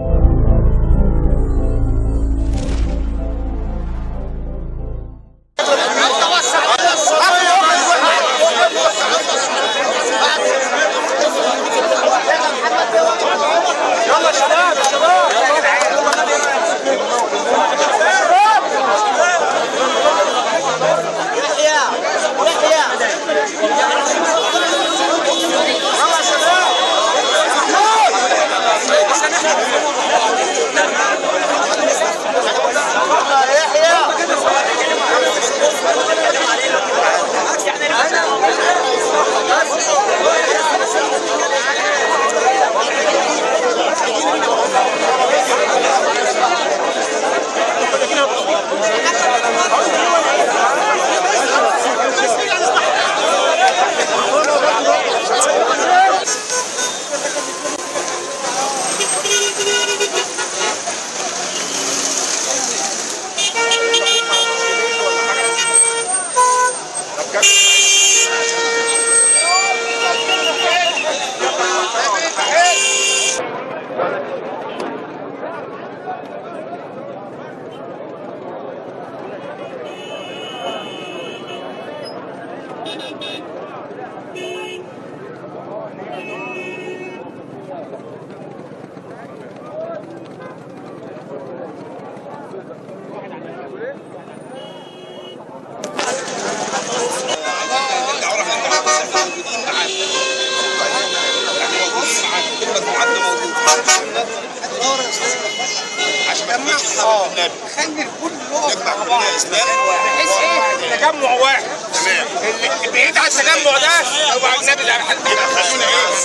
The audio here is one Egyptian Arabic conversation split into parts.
عشان ما تكونش حرب النبي خلي الكل يقف نجمع مع بعض كلنا اسلام بحيث ايه تجمع واحد تمام اللي بعيد عن التجمع ده هو على النبي اللي حد يبقى خلونا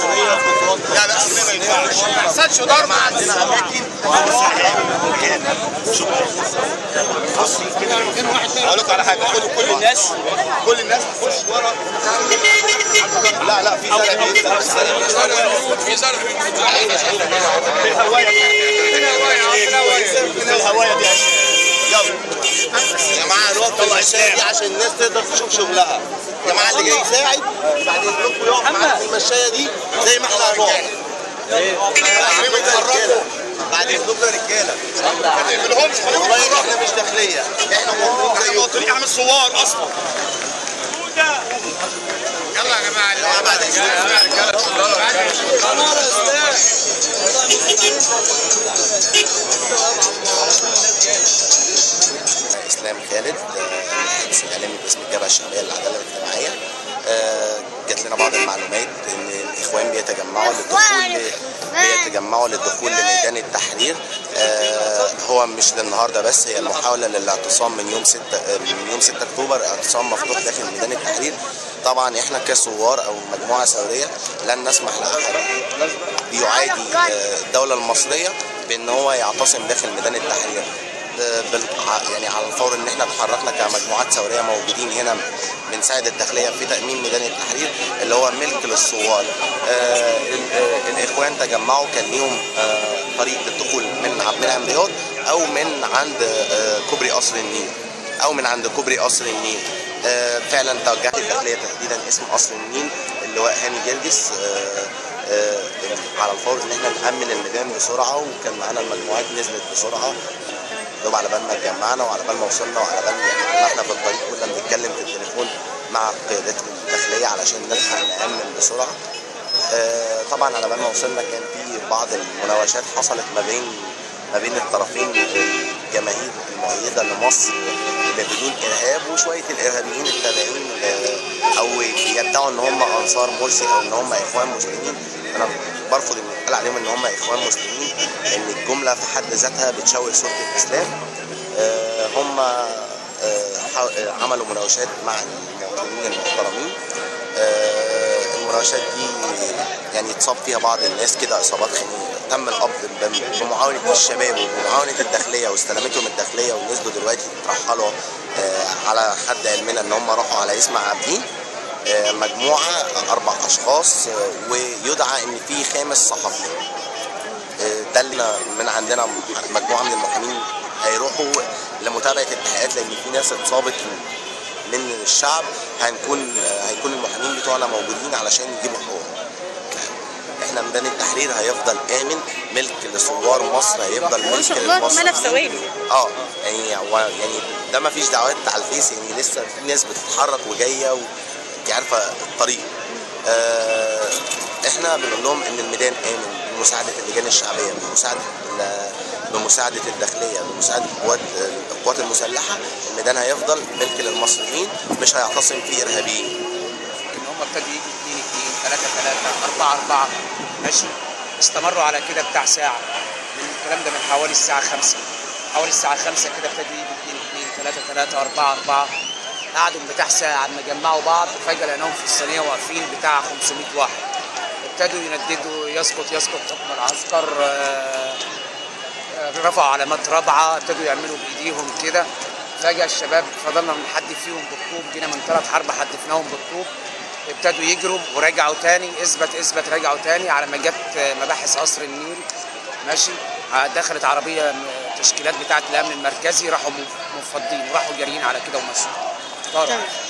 ايه لا لا أصل ما ينفعش ما يحصلش ضرب عندنا اماكن اقول لكم على حاجه خدوا كل الناس كل الناس تخش ورا لا لا في زرع في زرع في الهوايه في الهوايه دي عشان يلا يا جماعه الوقت طلع الشاي دي عشان الناس تقدر تشوف شغلها يا جماعه اللي جاي يساعد بعد اذنكم يقف معانا في المشايه دي زي ما احنا هنقف بعد اذنكم يا رجاله ما تقفلهمش والله احنا مش داخليه احنا مواطنين مواطنين احنا مش ثوار اصلا يلا يا جماعه يا بعد اسلام خالد مهندس اعلامي باسم الجبهه الشعبيه للعداله الاجتماعيه آه، جات لنا بعض المعلومات ان الاخوان بيتجمعوا للدخول بيتجمعوا للدخول لميدان التحرير آه، هو مش للنهارده بس هي المحاوله للاعتصام من يوم 6 من يوم 6 اكتوبر اعتصام مفتوح داخل ميدان التحرير طبعا احنا كثوار او مجموعه ثوريه لن نسمح لاحد بيعادي آه، الدوله المصريه بان هو يعتصم داخل ميدان التحرير بال... يعني على الفور ان احنا اتحركنا كمجموعات ثوريه موجودين هنا بنساعد الداخليه في تامين ميدان التحرير اللي هو ملك للثوار آه ال- آه، الاخوان تجمعوا كان ليهم آه طريق للدخول من عبد المنعم رياض او من عند آه كوبري قصر النيل او من عند كوبري قصر النيل آه فعلا توجهت الداخليه تحديدا اسم قصر النيل اللواء هاني جرجس آه آه على الفور ان احنا نامن الميدان بسرعه وكان معانا المجموعات نزلت بسرعه دوب على بال ما اتجمعنا وعلى بال ما وصلنا وعلى بال ما احنا في الطريق كنا بنتكلم في التليفون مع قيادات الداخليه علشان نلحق نامن بسرعه آه، طبعا على بال ما وصلنا كان في بعض المناوشات حصلت ما بين ما بين الطرفين الجماهير المؤيده لمصر بدون ارهاب وشويه الارهابيين التابعين ل- او يدعوا ان هم انصار مرسي او ان هم اخوان مسلمين انا برفض ان يتقال عليهم ان هم اخوان مسلمين لان الجمله في حد ذاتها بتشوه صوره الاسلام آه، هم آه، حا- عملوا مناوشات مع المواطنين المحترمين آه، المناوشات دي يعني اتصاب فيها بعض الناس كده اصابات خنيقه تم القبض بم- بمعاونه الشباب وبمعاونه الداخليه واستلمتهم الداخليه ونزلوا دلوقتي يترحلوا آه، على حد علمنا ان هم راحوا على اسم عابدين آه، مجموعه اربع اشخاص آه، ويدعى ان في خامس صحفي آه، ده اللي من عندنا مجموعه من المحامين هيروحوا لمتابعه التحقيقات لان في ناس اتصابت من الشعب هنكون هيكون المحامين بتوعنا موجودين علشان يجيبوا حقوقهم احنا ميدان التحرير هيفضل امن ملك لثوار مصر هيفضل ما ملك شاء الله للمصريين. اتملى في ثواني اه يعني هو يعني ده ما فيش دعوات على الفيس يعني لسه في ناس بتتحرك وجايه وانت عارفه الطريق آه احنا بنقول لهم ان الميدان امن بمساعده اللجان الشعبيه بمساعده ال- بمساعده الداخليه بمساعده القوات القوات المسلحه الميدان هيفضل ملك للمصريين مش هيعتصم فيه ارهابيين ان هم ابتدوا يجوا 2 2 3 3 4 4 ماشي استمروا على كده بتاع ساعه من الكلام ده من حوالي الساعه 5 حوالي الساعه 5 كده ابتدوا يجوا 2 2 3 3 4 4 قعدوا بتاع ساعه لما جمعوا بعض فجاه لقيناهم في الصينيه واقفين بتاع 500 واحد ابتدوا ينددوا يسقط يسقط حكم العسكر آه، آه، رفعوا علامات رابعه ابتدوا يعملوا بايديهم كده فجاه الشباب فضلنا نحدف فيهم بالطوب جينا من ثلاث حرب حدفناهم بالطوب ابتدوا يجروا ورجعوا تاني اثبت اثبت رجعوا تاني على ما جت آه، مباحث قصر النيل ماشي آه، دخلت عربيه م- تشكيلات بتاعه الامن المركزي راحوا م- مفضين وراحوا جاريين على كده ومشوا طاروا تمام